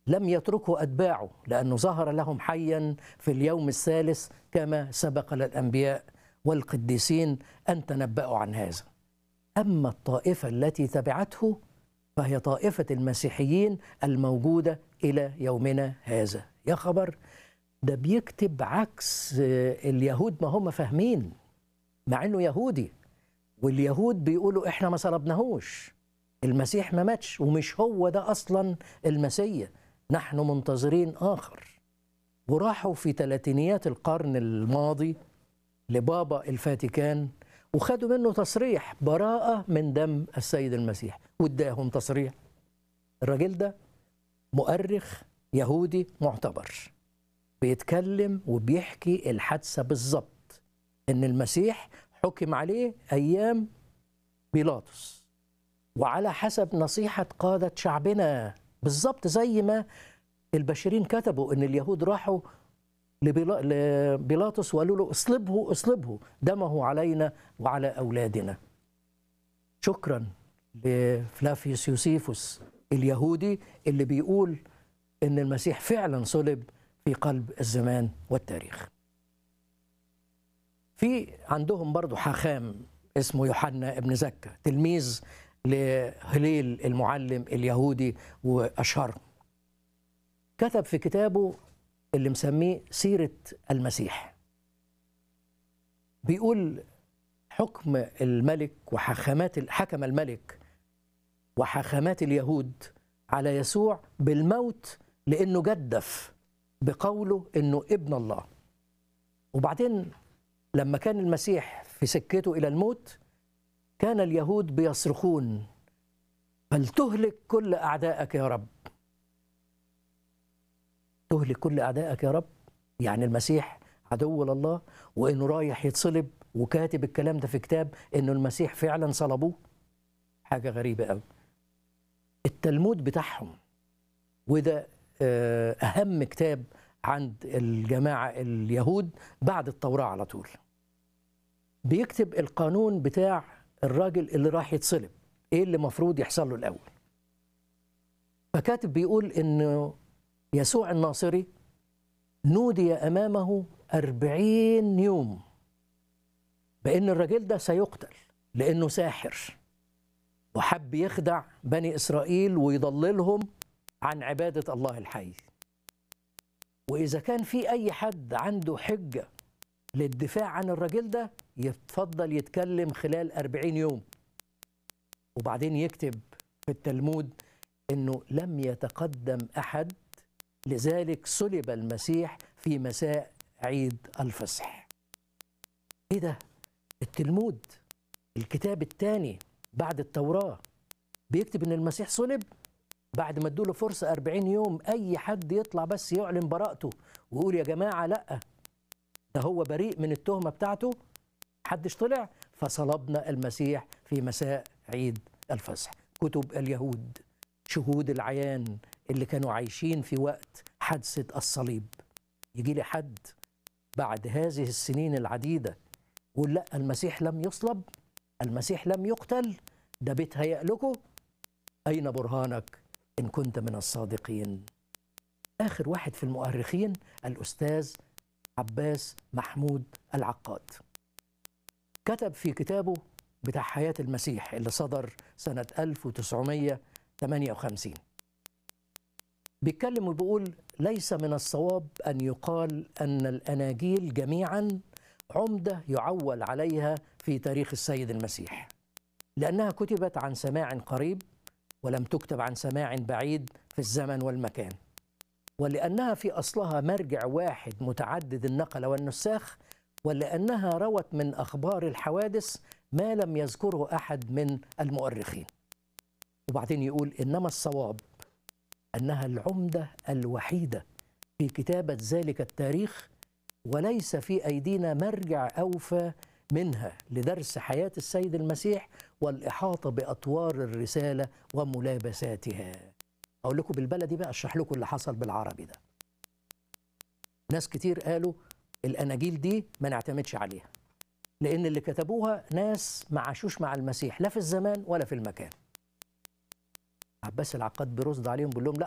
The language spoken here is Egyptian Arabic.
لم يتركوا أتباعه لأنه ظهر لهم حيا في اليوم الثالث كما سبق للأنبياء والقديسين أن تنبأوا عن هذا أما الطائفة التي تبعته فهي طائفة المسيحيين الموجودة إلى يومنا هذا يا خبر ده بيكتب عكس اليهود ما هم فاهمين مع انه يهودي واليهود بيقولوا احنا ما صلبناهوش المسيح ما ماتش ومش هو ده اصلا المسيح نحن منتظرين اخر وراحوا في ثلاثينيات القرن الماضي لبابا الفاتيكان وخدوا منه تصريح براءة من دم السيد المسيح واداهم تصريح الراجل ده مؤرخ يهودي معتبر بيتكلم وبيحكي الحادثة بالظبط إن المسيح حكم عليه أيام بيلاطس وعلى حسب نصيحة قادة شعبنا بالظبط زي ما البشرين كتبوا إن اليهود راحوا لبيلا- لبيلاطس وقالوا له اصلبه اصلبه دمه علينا وعلى أولادنا شكرا لفلافيوس يوسيفوس اليهودي اللي بيقول إن المسيح فعلا صلب في قلب الزمان والتاريخ في عندهم برضو حاخام اسمه يوحنا ابن زكا تلميذ لهليل المعلم اليهودي وأشهرهم كتب في كتابه اللي مسميه سيرة المسيح بيقول حكم الملك وحكمات حكم الملك وحكمات اليهود على يسوع بالموت لأنه جدف بقوله انه ابن الله وبعدين لما كان المسيح في سكته الى الموت كان اليهود بيصرخون فلتهلك كل اعدائك يا رب تهلك كل اعدائك يا رب يعني المسيح عدو لله وانه رايح يتصلب وكاتب الكلام ده في كتاب انه المسيح فعلا صلبوه حاجه غريبه قوي التلمود بتاعهم وده آه، أهم كتاب عند الجماعة اليهود بعد التوراة على طول بيكتب القانون بتاع الراجل اللي راح يتصلب ايه اللي مفروض يحصل له الأول فكاتب بيقول إنه يسوع الناصري نودي أمامه أربعين يوم بأن الراجل ده سيقتل لأنه ساحر وحب يخدع بني إسرائيل ويضللهم عن عبادة الله الحي وإذا كان في أي حد عنده حجة للدفاع عن الراجل ده يتفضل يتكلم خلال أربعين يوم وبعدين يكتب في التلمود أنه لم يتقدم أحد لذلك صلب المسيح في مساء عيد الفصح إيه ده؟ التلمود الكتاب الثاني بعد التوراة بيكتب أن المسيح صلب بعد ما ادوله فرصة 40 يوم أي حد يطلع بس يعلن براءته ويقول يا جماعة لأ ده هو بريء من التهمة بتاعته حدش طلع فصلبنا المسيح في مساء عيد الفصح كتب اليهود شهود العيان اللي كانوا عايشين في وقت حادثة الصليب يجي لي حد بعد هذه السنين العديدة يقول لا المسيح لم يصلب المسيح لم يقتل ده بيتهيأ لكم أين برهانك إن كنت من الصادقين آخر واحد في المؤرخين الأستاذ عباس محمود العقاد كتب في كتابه بتاع حياة المسيح اللي صدر سنة 1958 بيتكلم وبيقول ليس من الصواب أن يقال أن الأناجيل جميعا عمدة يعول عليها في تاريخ السيد المسيح لأنها كتبت عن سماع قريب ولم تكتب عن سماع بعيد في الزمن والمكان ولأنها في أصلها مرجع واحد متعدد النقل والنساخ ولأنها روت من أخبار الحوادث ما لم يذكره أحد من المؤرخين وبعدين يقول إنما الصواب أنها العمدة الوحيدة في كتابة ذلك التاريخ وليس في أيدينا مرجع أوفى منها لدرس حياة السيد المسيح والإحاطة بأطوار الرسالة وملابساتها أقول لكم بالبلدي بقى أشرح لكم اللي حصل بالعربي ده ناس كتير قالوا الأناجيل دي ما نعتمدش عليها لأن اللي كتبوها ناس ما عاشوش مع المسيح لا في الزمان ولا في المكان عباس العقاد بيرصد عليهم بيقول لهم لا